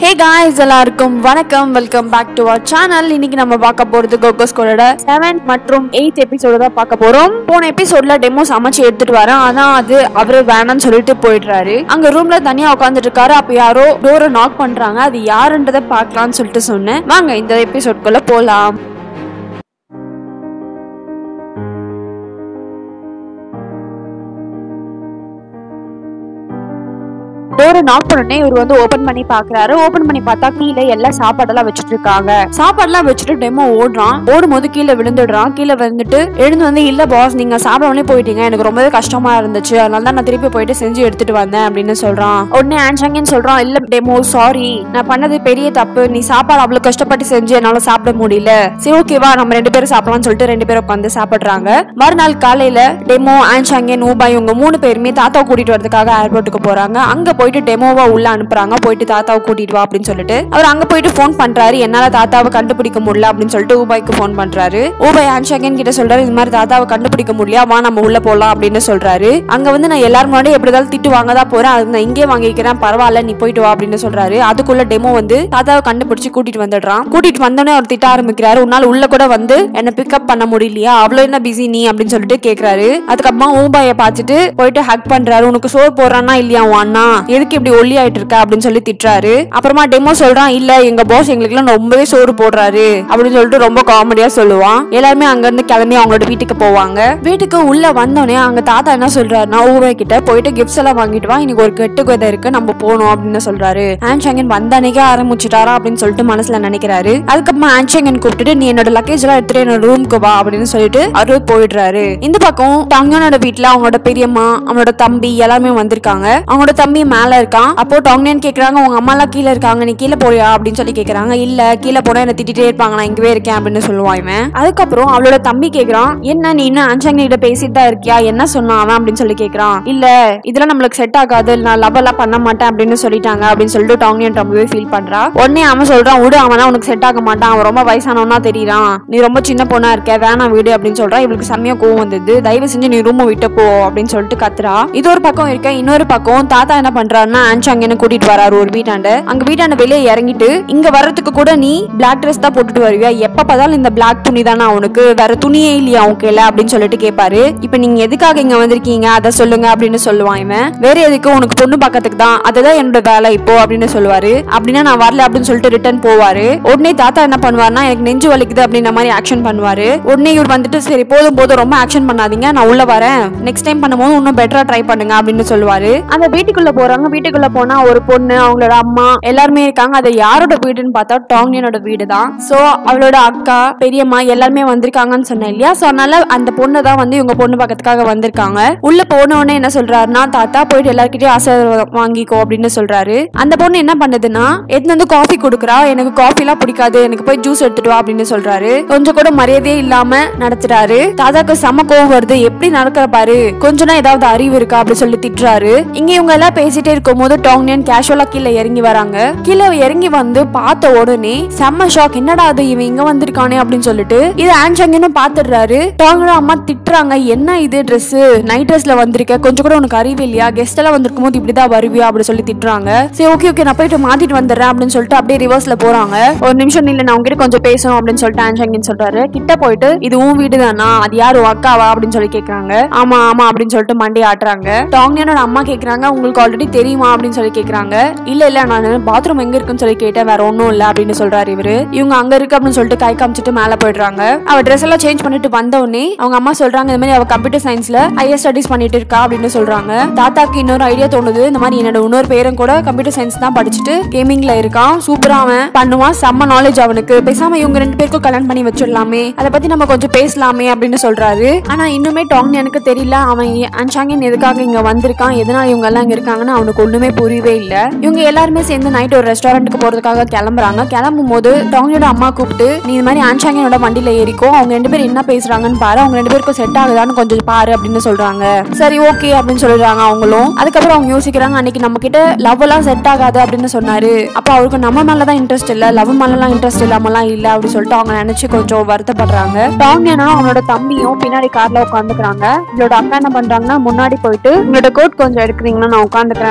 ஹே guys எல்லாருக்கும் வணக்கம் welcome back to our channel இன்னைக்கு நம்ம பார்க்க போறது கோகோஸ்கோட செவன் மற்றும் எயித் எபிசோட தான் பார்க்க போறோம் போன எபிசோட்ல டெமோ சமைச்சு எடுத்துட்டு வரேன் ஆனா அது அவரு வேணாம்னு சொல்லிட்டு போயிடுறாரு அங்க ரூம்ல தனியா உட்காந்துட்டு இருக்காரு அப்ப யாரோ டோரை நாக் பண்றாங்க அது யாருன்றதை பார்க்கலாம்னு சொல்லிட்டு சொன்னேன் வாங்க இந்த எபிசோட்குள்ள போலாம் டோரை நாக் பண்ணனே இவர் வந்து ஓபன் பண்ணி பாக்குறாரு ஓபன் பண்ணி பார்த்தா கீழே எல்லா சாப்பாடெல்லாம் வச்சுட்டு இருக்காங்க சாப்பாடுலாம் வச்சுட்டு டெமோ ஓடுறான் ஓடும் போது கீழே விழுந்துடுறான் கீழே விழுந்துட்டு எழுந்து வந்து இல்ல பாஸ் நீங்க சாப்பிடாமலே போயிட்டீங்க எனக்கு ரொம்பவே கஷ்டமா இருந்துச்சு அதனால தான் நான் திருப்பி போயிட்டு செஞ்சு எடுத்துட்டு வந்தேன் அப்படின்னு சொல்றான் உடனே ஆன்சாங்கன்னு சொல்றான் இல்ல டெமோ சாரி நான் பண்ணது பெரிய தப்பு நீ சாப்பாடு அவ்வளவு கஷ்டப்பட்டு செஞ்சு என்னால சாப்பிட முடியல சரி ஓகேவா நம்ம ரெண்டு பேரும் சாப்பிடலாம்னு சொல்லிட்டு ரெண்டு பேரும் உட்காந்து சாப்பிடுறாங்க மறுநாள் காலையில டெமோ ஆன்சாங்கே நூபா இவங்க மூணு பேருமே தாத்தாவை கூட்டிட்டு வரதுக்காக ஏர்போர்ட்டுக்கு போறாங்க அங்க போயிட்டு டெமோவா உள்ள அனுப்புறாங்க போயிட்டு தாத்தாவை கூட்டிட்டு வா அப்படின்னு சொல்லிட்டு அவர் அங்க போயிட்டு ஃபோன் பண்றாரு என்னால தாத்தாவை கண்டுபிடிக்க முடியல அப்படின்னு சொல்லிட்டு ஊபாய்க்கு ஃபோன் பண்றாரு ஊபாய் ஆன்ஷாங்கன் கிட்ட சொல்றாரு இந்த மாதிரி தாத்தாவை கண்டுபிடிக்க முடியல வா நம்ம உள்ள போலாம் அப்படின்னு சொல்றாரு அங்க வந்து நான் எல்லாரும் முன்னாடி எப்படி இருந்தாலும் திட்டு வாங்க தான் போறேன் அது நான் இங்கே வாங்கிக்கிறேன் பரவாயில்ல நீ போயிட்டு வா அப்படின்னு சொல்றாரு அதுக்குள்ள டெமோ வந்து தாத்தாவை கண்டுபிடிச்சு கூட்டிட்டு வந்துடுறான் கூட்டிட்டு வந்தோடனே அவர் திட்ட ஆரம்பிக்கிறாரு உன்னால உள்ள கூட வந்து என்ன பிக்கப் பண்ண முடியலையா அவ்வளவு என்ன பிஸி நீ அப்படின்னு சொல்லிட்டு கேக்குறாரு அதுக்கப்புறமா ஊபாயை பார்த்துட்டு போயிட்டு ஹக் பண்றாரு உனக்கு சோறு போடுறானா இல்லையா உன் அண்ணா எதுக்கு இப்படி ஒல்லி ஆயிட்டு இருக்க அப்படின்னு சொல்லி திட்டுறாரு அப்புறமா டெமோ சொல்றான் இல்ல எங்க பாஸ் எங்களுக்கு எல்லாம் ரொம்பவே சோறு போடுறாரு அப்படின்னு சொல்லிட்டு ரொம்ப காமெடியா சொல்லுவான் எல்லாருமே அங்க இருந்து கிளம்பி அவங்களோட வீட்டுக்கு போவாங்க வீட்டுக்கு உள்ள வந்தோடனே அங்க தாத்தா என்ன சொல்றாருன்னா ஊபாய் கிட்ட போயிட்டு கிஃப்ட்ஸ் எல்லாம் வாங்கிட்டு வா இன்னைக்கு ஒரு கெட்டு குதை இருக்கு நம்ம போகணும் அப்படின்னு சொல்றாரு ஆன்ஷங்கன் வந்த அன்னைக்கே ஆரம்பிச்சுட்டாரா அப்படின்னு சொல்லிட்டு மனசுல நினைக்கிறாரு அதுக்கப்புறமா ஆன்ஷங்கன் கூப்பிட்டுட்டு நீ என்னோட லக்கேஜ் எல்லாம் எடுத்துட்டு என்னோட ரூமுக்கு வா அப்படின்னு சொல்லிட்டு அவரு போயிடுறாரு இந்த பக்கம் டங்கனோட வீட்டுல அவங்களோட பெரியம்மா அவனோட தம்பி எல்லாருமே வந்திருக்காங்க அவங்களோட தம்பி மேல இருக்கான் அப்போ டாங்னியன் கேக்குறாங்க உங்க அம்மா எல்லாம் கீழே இருக்காங்க நீ கீழே போறியா அப்படின்னு சொல்லி கேக்குறாங்க இல்ல கீழே போனா என்ன திட்டிட்டே இருப்பாங்க நான் இங்கவே இருக்கேன் அப்படின்னு சொல்லுவான் இவன் அதுக்கப்புறம் அவளோட தம்பி கேக்குறான் என்ன நீ இன்னும் ஆன்சாங் கிட்ட பேசிட்டு தான் இருக்கியா என்ன சொன்னான் அவன் அப்படின்னு சொல்லி கேக்குறான் இல்ல இதெல்லாம் நம்மளுக்கு செட் ஆகாது நான் லவ் எல்லாம் பண்ண மாட்டேன் அப்படின்னு சொல்லிட்டாங்க அப்படின்னு சொல்லிட்டு டாங்னியன் ரொம்பவே ஃபீல் பண்றா உடனே அவன் சொல்றான் விடு அவனா உனக்கு செட் ஆக மாட்டான் அவன் ரொம்ப வயசானவனா தெரியறான் நீ ரொம்ப சின்ன பொண்ணா இருக்க வேணாம் வீடு அப்படின்னு சொல்றா இவளுக்கு செம்மையா கோவம் வந்தது தயவு செஞ்சு நீ ரூம் விட்டு போ அப்படின்னு சொல்லிட்டு கத்துறா இது ஒரு பக்கம் இருக்க இன்னொரு பக்கம் தாத்தா என்ன பண்றாருன்னா ஆன்சாங்கன்னு கூட்டிட்டு வராரு ஒரு வீட்டாண்ட அங்க வீட்டாண்ட வெளியே இறங்கிட்டு இங்க வர்றதுக்கு கூட நீ பிளாக் ட்ரெஸ் தான் போட்டுட்டு வருவியா எப்ப பார்த்தாலும் இந்த பிளாக் துணி தானே உனக்கு வேற துணியே இல்லையா உன் கையில அப்படின்னு சொல்லிட்டு கேட்பாரு இப்ப நீங்க எதுக்காக இங்க வந்திருக்கீங்க அதை சொல்லுங்க அப்படின்னு சொல்லுவான் இவன் வேற எதுக்கு உனக்கு பொண்ணு பக்கத்துக்கு தான் அதுதான் என்னோட வேலை இப்போ அப்படின்னு சொல்லுவாரு அப்படின்னா நான் வரல அப்படின்னு சொல்லிட்டு ரிட்டர்ன் போவாரு உடனே தாத்தா என்ன பண்ணுவாருன்னா எனக்கு நெஞ்சு வலிக்குது அப்படின்ற மாதிரி ஆக்ஷன் பண்ணுவாரு உடனே இவர் வந்துட்டு சரி போதும் போதும் ரொம்ப ஆக்ஷன் பண்ணாதீங்க நான் உள்ள வரேன் நெக்ஸ்ட் டைம் பண்ணும்போது இன்னும் பெட்டரா ட்ரை பண்ணுங்க அப்படின்னு சொல்லுவாரு அந்த வீட்டுக்குள்ள போறாங்க வீட்டுக்குள்ள போனா ஒரு பொண்ணு அவங்களோட அம்மா எல்லாருமே இருக்காங்க அது யாரோட வீடுன்னு பார்த்தா டாங்னியனோட வீடு தான் சோ அவளோட அக்கா பெரியம்மா எல்லாருமே வந்திருக்காங்கன்னு சொன்னேன் இல்லையா சோ அதனால அந்த பொண்ணு தான் வந்து இவங்க பொண்ணு பக்கத்துக்காக வந்திருக்காங்க உள்ள போன உடனே என்ன சொல்றாருன்னா தாத்தா போயிட்டு எல்லார்கிட்டயும் ஆசீர்வாதம் வாங்கிக்கோ அப்படின்னு சொல்றாரு அந்த பொண்ணு என்ன பண்ணுதுன்னா எடுத்து வந்து காஃபி கொடுக்குறா எனக்கு காஃபி எல்லாம் பிடிக்காது எனக்கு போய் ஜூஸ் எடுத்துட்டு வா அப்படின்னு சொல்றாரு கொஞ்சம் கூட மரியாதையே இல்லாம நடத்துறாரு தாத்தாக்கு செம கோவம் வருது எப்படி நடக்கிற பாரு கொஞ்சனா ஏதாவது அறிவு இருக்கா அப்படி சொல்லி திட்டுறாரு இங்க இவங்க எல்லாம் பேசிட்டே இருக்கும் போது டாங்னியன் கேஷுவலா கீழே இறங்கி வராங்க கீழே இறங்கி வந்து பார்த்த உடனே செம்ம ஷாக் என்னடா அது இவன் இங்க வந்திருக்கானே அப்படின்னு சொல்லிட்டு இது ஆன்சங்கன்னு பாத்துடுறாரு டாங்கோட அம்மா திட்டுறாங்க என்ன இது Dress நைட் ட்ரெஸ்ல வந்திருக்க கொஞ்சம் கூட உனக்கு அறிவு இல்லையா கெஸ்ட் எல்லாம் வந்திருக்கும் போது இப்படிதான் வருவியா அப்படி சொல்லி திட்டுறாங்க சரி ஓகே ஓகே நான் போயிட்டு மாத்திட்டு வந்துடுறேன் அப்படின்னு சொல்லிட்டு அப்படியே ரிவர்ஸ்ல போறாங்க ஒரு நிமிஷம் இல்ல நான் உங்ககிட்ட கொஞ்சம் பேசணும் அப்படின்னு சொல்லிட்டு ஆன்சங்கன்னு சொல்றாரு கிட்ட போயிட்டு இது உன் வீடு தானா அது யாரு உன் அக்காவா அப்படின்னு சொல்லி கேக்குறாங்க ஆமா ஆமா அப்படின்னு சொல்லிட்டு மண்டி ஆட்டுறாங்க டாங்னியனோட அம்மா கேக்குறாங்க உங்களுக்கு ஆல்ரெடி தெரியுமா அப்படின்னு சொல்லி கேக்குறாங்க இல்ல இல்ல நான் பாத்ரூம் எங்க இருக்குன்னு சொல்லி கேட்டேன் வேற ஒண்ணும் இல்ல அப்படின்னு சொல்றாரு இவரு இவங்க அங்க இருக்கு அப்படின்னு சொல்லிட்டு கை காமிச்சிட்டு மேல போயிடுறாங்க அவ ட்ரெஸ் எல்லாம் சேஞ்ச் பண்ணிட்டு வந்த உடனே அவங்க அம்மா சொல்றாங்க இந்த மாதிரி அவ கம்ப்யூட்டர் சயின்ஸ்ல ஹையர் ஸ்டடிஸ் பண்ணிட்டு இருக்கா அப்படின்னு சொல்றாங்க தாத்தாக்கு இன்னொரு ஐடியா தோணுது இந்த மாதிரி என்னோட இன்னொரு பேரும் கூட கம்ப்யூட்டர் சயின்ஸ் தான் படிச்சுட்டு கேமிங்ல இருக்கான் சூப்பரா அவன் பண்ணுவான் செம்ம நாலேஜ் அவனுக்கு பேசாம இவங்க ரெண்டு பேருக்கும் கல்யாணம் பண்ணி வச்சிடலாமே அதை பத்தி நம்ம கொஞ்சம் பேசலாமே அப்படின்னு சொல்றாரு ஆனா இன்னுமே டாங்னு எனக்கு தெரியல அவன் அன்சாங்கன் எதுக்காக இங்க வந்திருக்கான் எதனால இவங்க எல்லாம் இங்க இருக்காங்கன்னு அவனுக்கு ஒண்ணுமே புரியவே இல்ல இவங்க எல்லாருமே சேர்ந்து நைட் ஒரு ரெஸ்டாரண்ட்டுக்கு போறதுக்காக கிளம்புறாங்க கிளம்பும் போது டாங்கியோட அம்மா கூப்பிட்டு நீ இந்த மாதிரி ஆன்சாங்கனோட வண்டியில ஏறிக்கோ அவங்க ரெண்டு பேரும் என்ன பேசுறாங்கன்னு பாரு அவங்க ரெண்டு பேருக்கும் செட் ஆகுதான்னு கொஞ்சம் பாரு அப்படின்னு சொல்றாங்க சரி ஓகே அப்படின்னு சொல்லிடுறாங்க அவங்களும் அதுக்கப்புறம் அவங்க யோசிக்கிறாங்க அன்னைக்கு நம்ம கிட்ட லவ் எல்லாம் செட் ஆகாது அப்படின்னு சொன்னாரு அப்ப அவருக்கு நம்ம மேலதான் இன்ட்ரெஸ்ட் இல்ல லவ் மேலாம் இன்ட்ரெஸ்ட் இல்லாமலாம் இல்ல அப்படின்னு சொல்லிட்டு அவங்க நினைச்சு கொஞ்சம் வருத்தப்படுறாங்க டாங்கியனும் அவனோட தம்பியும் பின்னாடி கார்ல உட்காந்துக்கிறாங்க இவளோட அக்கா என்ன பண்றாங்கன்னா முன்னாடி போயிட்டு உங்களோட கோட் கொஞ்சம் எடுக்கிறீங்கன்னா நான் உட்காந்துக்கிறேன்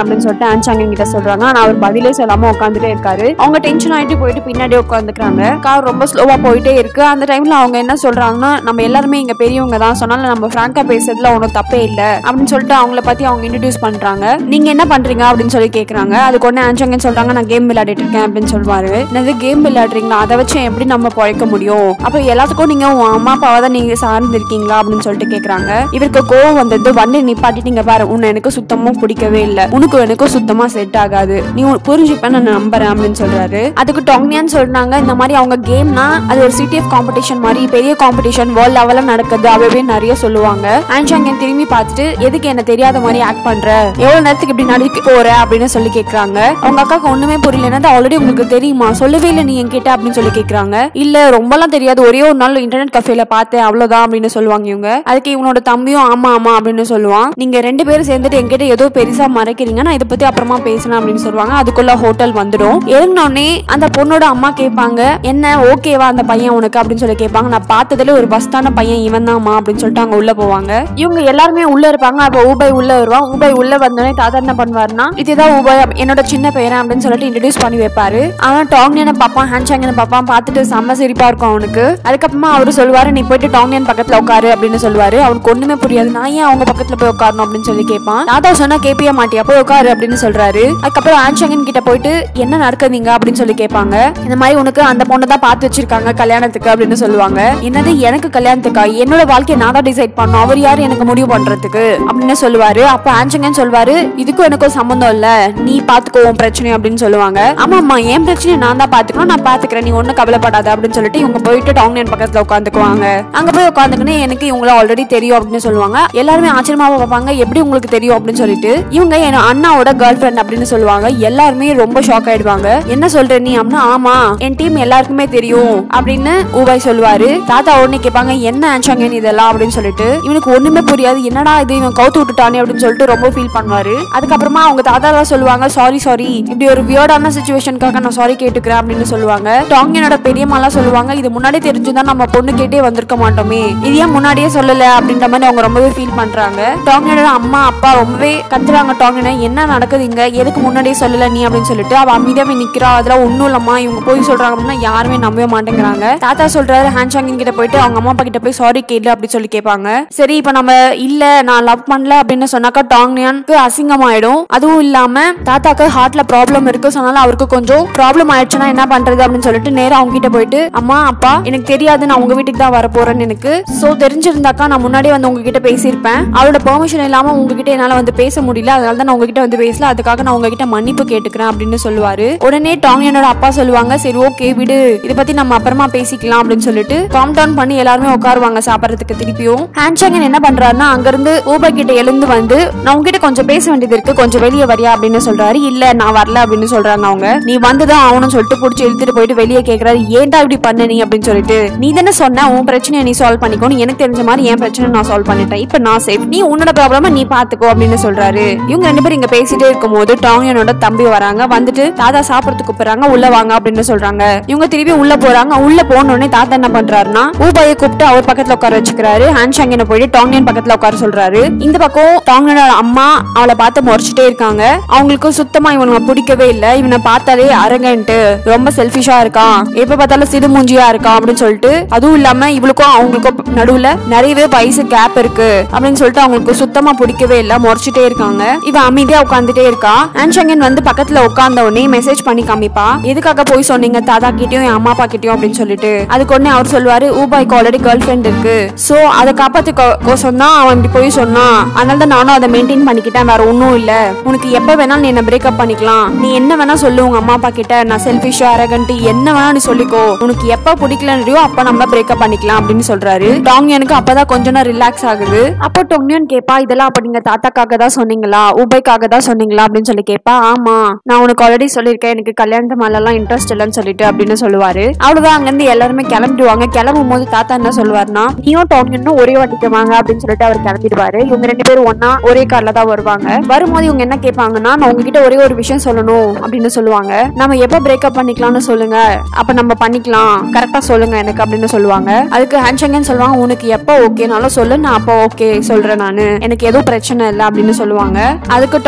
அப்படின்னு சொல்லிட்டு ஆன்சாங்கன் கிட்ட சொல்றாங்க ஆனா அவர் பதிலே சொல்லாம உட்காந்துட்டே இருக்காரு அவங்க டென்ஷன் ஆயிட்டு போயிட்டு பின்னாடி உட்காந்துக்கிறாங்க கார் ரொம்ப ஸ்லோவா போயிட்டே இருக்கு அந்த டைம்ல அவங்க என்ன சொல்றாங்கன்னா நம்ம எல்லாருமே இங்க பெரியவங்க தான் சொன்னாலும் நம்ம பிராங்கா பேசுறதுல ஒன்றும் தப்பே இல்ல அப்படின்னு சொல்லிட்டு அவங்கள பத்தி அவங்க இன்ட்ரடியூஸ் பண்றாங்க நீங்க என்ன பண்றீங்க அப்படின்னு சொல்லி கேக்குறாங்க அதுக்கு உடனே ஆன்சாங்கன் சொல்றாங்க நான் கேம் விளையாடிட்டு இருக்கேன் அப்படின்னு சொல்லுவாரு என்னது கேம் விளையாடுறீங்களா அதை வச்சு எப்படி நம்ம பழைக்க முடியும் அப்ப எல்லாத்துக்கும் நீங்க உன் அம்மா அப்பாவை தான் நீங்க சார்ந்து இருக்கீங்களா அப்படின்னு சொல்லிட்டு கேக்குறாங்க இவருக்கு கோவம் வந்தது வண்டி நிப்பாட்டிட்டு இங்க பாரு உன்னை எனக்கு சுத்தமா பிடிக்கவே இல்ல உனக்கு எனக்கும் சுத்தமா செட் ஆகாது நீ உன் புரிஞ்சுப்பேன் நான் நம்புறேன் அப்படின்னு சொல்றாரு அதுக்கு டொங்னியான்னு சொல்றாங்க இந்த மாதிரி அவங்க கேம்னா அது ஒரு சிட்டி ஆஃப் காம்படிஷன் மாதிரி பெரிய காம்படிஷன் வேர்ல்ட் லெவல்ல நடக்குது அப்பவே நிறைய சொல்லுவாங்க ஆன்ஷாங்கன் திரும்பி பார்த்துட்டு எதுக்கு என்ன தெரியாத மாதிரி ஆக்ட் பண்ற எவ்வளவு நேரத்துக்கு இப்படி நடிக்க போற அப்படின்னு சொல்லி கேக்குறாங்க அவங்க அக்காக்கு ஒண்ணுமே புரியல என்னது ஆல்ரெடி உங்களுக்கு தெரியுமா சொல்லவே இல்லை நீ என்கிட்ட அப்படின்னு சொல்லி கேக்குறாங்க இல்ல ரொம்பலாம் தெரியாது ஒரே ஒரு நாள் இன்டர்நெட் கஃபேல பார்த்தேன் அவ்வளவுதான் அப்படின்னு சொல்லுவாங்க இவங்க அதுக்கு இவனோட தம்பியும் ஆமா ஆமா அப்படின்னு சொல்லுவான் நீங்க ரெண்டு பேரும் சேர்ந்துட்டு என்கிட்ட ஏதோ பெருசா மறைக்கிறீங்க நான் இதை பத்தி அப்புறமா பேசலாம் அப்படின்னு சொல்லுவாங்க அதுக்குள்ள ஹோட்டல் வந்துடும் இறங்கினோடனே அந்த பொண்ணோட அம்மா கேட்பாங்க என்ன ஓகேவா அந்த பையன் உனக்கு அப்படின்னு சொல்லி கேட்பாங்க நான் பார்த்ததுல ஒரு பஸ்தான பையன் இவன் தான்மா அப்படின்னு சொல்லிட்டு அங்க உள்ள போவாங்க இவங்க எல்லாருமே உள்ள இருப்பாங்க அப்ப ஊபாய் உள்ள வருவான் ஊபாய் உள்ள வந்தோடனே தாத்தா என்ன பண்ணுவாருன்னா இதுதான் ஊபாய் என்னோட சின்ன பையன் அப்படின்னு சொல்லிட்டு இன்ட்ரடியூஸ் பண்ணி வைப்பாரு அவன் டாங்னியனை பார்ப்பான் ஹேண்ட்ஷாங்கனை பார்ப்பான் பார்த்துட்டு செம்ம சிரிப்பா இருக்கும் அவனுக்கு அதுக்கப்புறமா அவரு சொல்லுவாரு நீ போயிட்டு டாங்னியன் பக்கத்துல உட்காரு அப்படின்னு சொல்லுவாரு அவனுக்கு ஒண்ணுமே புரியாது நான் ஏன் அவங்க பக்கத்துல போய் உட்காரணும் அப்படின்னு சொல்லி கேட்பான் தாத்தா சொன்னா கேப்பிய மாட்டியா போய் உட்காரு அப்படின்னு சொல்றாரு அதுக்கப்புறம் ஹேண்ட்ஷாங்கன் கிட்ட போயிட்டு என்ன நடக்குதுங்க அப்படின்னு சொல்லி கேட்பாங்க இந்த மாதிரி உனக்கு அந்த பொண்ணை தான் பார்த்து வச்சிருக்காங்க கல்யாணத்துக்கு அப்படின்னு சொல்லுவாங்க என்னது எனக்கு கல்யாணத்துக்கா என்னோட வாழ்க்கையை நான் தான் டிசைட் பண்ணும் அவர் யாரு எனக்கு முடிவு பண்றதுக்கு அப்படின்னு சொல்லுவாரு அப்ப ஆன்சங்கன் சொல்வாரு இதுக்கும் எனக்கும் சம்மந்தம் இல்ல நீ பாத்துக்கோ உன் பிரச்சனை அப்படின்னு சொல்லுவாங்க ஆமா ஆமா என் பிரச்சனையை நான் தான் பாத்துக்கணும் நான் பாத்துக்கிறேன் நீ ஒன்னும் கவலைப்படாத அப்படின்னு சொல்லிட்டு இவங்க போயிட்டு டாங்னியன் பக்கத்துல உட்காந்துக்குவாங்க அங்க போய் உட்காந்துக்கின்னு எனக்கு இவங்கள ஆல்ரெடி தெரியும் அப்படின்னு சொல்லுவாங்க எல்லாருமே ஆச்சரியமா பார்ப்பாங்க எப்படி உங்களுக்கு தெரியும் அப்படின்னு சொல்லிட்டு இவங்க என் அண்ணாவோட கேர்ள் ஃபிரெண்ட் அப்படின்னு சொல்லுவாங்க எல்லாருமே ரொம்ப ஷாக் ஆயிடுவாங்க என்ன சொல்ற நீ அப்படின்னா ஆமா என் டீம் எல்லாருக்குமே தெரியும் அப்படின்னு ஊபாய் சொல்லுவாரு தாத்தா உடனே கேட்பாங்க என்ன ஆச்சாங்க இதெல்லாம் அப்படின்னு சொல்லிட்டு இவனுக்கு ஒண்ணுமே புரியாது என்னடா இது இவன் கவுத்து விட்டுட்டானே அப்படின்னு சொல்லிட்டு ரொம்ப ஃபீல் பண்ணுவாரு அதுக்கப்புறமா அவங்க தாத்தா தான் சொல்லுவாங்க சாரி சாரி இப்படி ஒரு வியர்டான சுச்சுவேஷனுக்காக நான் சாரி கேட்டுக்கிறேன் அப்படின்னு சொல்லுவாங்க டாங்கியனோட பெரியம்மாலாம் சொல்லுவாங்க இது முன்னாடி தெரிஞ்சுதான் நம்ம பொண்ணு கேட்டே வந்திருக்க மாட்டோமே இது ஏன் முன்னாடியே சொல்லல அப்படின்ற மாதிரி அவங்க ரொம்பவே ஃபீல் பண்றாங்க டாங்கியனோட அம்மா அப்பா ரொம்பவே கத்துறாங்க டாங்கியனை என்ன நடக்குது இங்க எதுக்கு முன்னாடியே சொல்லல நீ அப்படின்னு சொல்லிட்டு அவ அமைதியாவே நிக்கிறா அதெல்லாம் ஒண்ணும் இல்லம்மா இவங்க போய் சொல்றாங்க அப்படின்னா யாருமே நம்பவே மாட்டேங்கிறாங்க தாத்தா சொல்றாரு ஹேண்ட்ஷாங்கின் கிட்ட போயிட்டு அவங்க அம்மா அப்பா கிட்ட போய் சாரி கேளு அப்படி சொல்லி கேட்பாங்க சரி இப்ப நம்ம இல்ல நான் லவ் பண்ணல அப்படின்னு சொன்னாக்கா டாங்னியானுக்கு அசிங்கமாயிடும் அதுவும் இல்லாம தாத்தாக்கு ஹார்ட்ல ப்ராப்ளம் இருக்கு சொன்னாலும் அவருக்கு கொஞ்சம் ப்ராப்ளம் ஆயிடுச்சுன்னா என்ன பண்றது அப்படின்னு சொல்லிட்டு நேரா அவங்க கிட்ட போயிட்டு அம்மா அப்பா எனக்கு தெரியாது நான் உங்க வீட்டுக்கு தான் வர போறேன்னு எனக்கு சோ தெரிஞ்சிருந்தாக்கா நான் முன்னாடியே வந்து உங்ககிட்ட பேசியிருப்பேன் அவரோட பெர்மிஷன் இல்லாம உங்ககிட்ட என்னால வந்து பேச முடியல அதனால தான் நான் உங்ககிட்ட வந்து பேசல அதுக்காக நான் உங்ககிட்ட மன்னிப்பு கேட்டுக்கிறேன் அப்படின்னு சொல்லுவாரு உடனே டாங்னியனோட அப்பா சொல்லுவாங்க சரி ஓகே விடு இதை பத்தி நம்ம அப்புறமா பேசிக்கலாம் அப்படின்னு சொல்லிட்டு காம் டவுன் பண்ணி எல்லாருமே உட்காருவாங்க சாப்பிடறதுக்கு திருப்பியும் ஹேண்ட்ஷாங்கன் என்ன பண்றாருன்னா அங்கிருந்து ஊபா கிட்ட எழுந்து வந்து நான் உங்ககிட்ட கொஞ்சம் பேச வேண்டியது இருக்கு கொஞ்சம் வெளியே வரியா அப்படின்னு சொல்றாரு இல்ல நான் வரல அப்படின்னு சொல்றாங்க அவங்க நீ வந்துதான் ஆகணும்னு சொல்லிட்டு புடிச்சு இழுத்துட்டு போயிட்டு வெளியே கேக்குறாரு ஏன்டா இப்படி பண்ண நீ அப்படின்னு சொல்லிட்டு நீ தானே சொன்ன உன் பிரச்சனையை நீ சால்வ் பண்ணிக்கோ எனக்கு தெரிஞ்ச மாதிரி என் பிரச்சனை நான் சால்வ் பண்ணிட்டேன் இப்ப நான் சேஃப் நீ உன்னோட ப்ராப்ளம நீ பாத்துக்கோ அப்படின்னு சொல்றாரு இவங்க ரெண்டு பேரும் இங்க பேசிட்டே இருக்கும்போது டாங்கியனோட தம்பி வராங்க வந்துட்டு தாத்தா சாப்பிடறதுக்கு கூப்பிடுறாங்க உள்ள வாங்க அப்படின்னு சொல்றாங்க இவங்க திருப்பி உள்ள போறாங்க உள்ள போன உடனே தாத்தா என்ன பண்றாருன்னா ஊபாயை கூப்பிட்டு அவர் பக்கத்துல உட்கார வச்சுக்கிறாரு ஹேண்ட் ஷாங்கின போயிட்டு டாங்னியன் பக்கத்துல உட்கார சொல்றாரு இந்த பக்கம் டாங்னியனோட அம்மா அவளை பார்த்து முறைச்சிட்டே இருக்காங்க அவங்களுக்கு சுத்தமா இவனுங்க பிடிக்கவே இல்ல இவனை பார்த்தாலே அரகன்ட்டு ரொம்ப செல்ஃபிஷா இருக்கான் எப்ப பார்த்தாலும் சிடு மூஞ்சியா இருக்கான் அப்படின்னு சொல்லிட்டு அதுவும் இல்லாம இவளுக்கும் அவங்களுக்கும் நடுவுல நிறையவே வயசு கேப் இருக்கு அப்படின்னு சொல்லிட்டு அவங்களுக்கு சுத்தமா பிடிக்கவே இல்ல முறைச்சிட்டே இருக்காங்க இவ அமைதியா உட்காந்துட்டே இருக்கா ஆன்ஷங்கன் வந்து பக்கத்துல உட்கார்ந்த உடனே மெசேஜ் பண்ணி காமிப்பா எதுக்காக போய் சொன்னீங்க தாத்தா கிட்டயும் என் அம்மா அப்பா கிட்டயும் அப்படின்னு சொல்லிட்டு அதுக்கு உடனே அவர் சொல்லுவாரு ஊபாய்க்கு ஆல்ரெடி கேர்ள் ஃபிரெண்ட் இருக்கு சோ அதை காப்பாத்து கோசம் தான் அவன் இப்படி போய் சொன்னான் அதனால தான் நானும் அதை மெயின்டைன் பண்ணிக்கிட்டேன் வேற ஒன்றும் இல்ல உனக்கு எப்ப வேணாலும் நீ என்ன பிரேக்கப் பண்ணிக்கலாம் நீ என்ன வேணா சொல்லு உங்க அம்மா அப்பா கிட்ட நான் செல்ஃபிஷா அரகன்ட்டு என்ன வேணா நீ சொல்லிக்கோ உனக்கு எப்ப பிடிக்கலன்றியோ அப்ப நம்ம பிரேக்கப் பண்ணிக்கலாம் அப்படின்னு சொல்றாரு டாங் எனக்கு அப்பதான் கொஞ்சம் ரிலாக்ஸ் ஆகுது அப்போ டொங்னியன் கேப்பா இதெல்லாம் அப்ப நீங்க தாத்தாக்காக தான் சொன்னீங்களா உபைக்காக தான் சொன்னீங்களா அப்படின்னு சொல்லி கேப்பா ஆமா நான் உனக்கு ஆல்ரெடி சொல்லியிருக்கேன் எனக்கு கல்யாணத்து மேல எல்லாம் இன்ட்ரெஸ்ட் இல்லைன்னு சொல்லிட்டு அப்படின்னு சொல்லுவாரு அவ்வளவுதான் அங்க இருந்து எல்லாருமே கிளம்பிடுவாங்க கிளம்பும் போது தாத்தா என்ன சொல்லுவாருன்னா நீயும் டாங்னியனும் ஒரே வாட்டிக்கு வாங்க அப்படின்னு சொல்லிட்டு அவர் கிளம்பிடுவாரு இவங்க ரெண்டு பேரும் ஒன்னா ஒரே கார்ல தான் வருவாங்க வரும்போது இவங்க என்ன கேட்பாங்கன்னா நான் உங்ககிட்ட ஒரே ஒரு விஷயம் சொல்லணும் அப்படின்னு சொல்லுவாங்க நம்ம எப்ப பிரேக்கப் பண்ணிக்கலாம்னு சொல்லுங்க அப்ப நம்ம பண்ணிக்கலாம் கரெக்டா சொல்லுங்க எனக்கு அப்படின்னு சொல்லுவாங்க அதுக்கு ஹேண்ட்ஷங்கன்னு சொல்லுவாங்க உனக்கு எப்ப ஓகேனாலும் சொல்லு நான் அப்போ ஓகே சொல்றேன் நானு எனக்கு எதுவும் பிரச்சனை இல்லை அப்படின்னு சொல்லுவாங்க அதுக்கு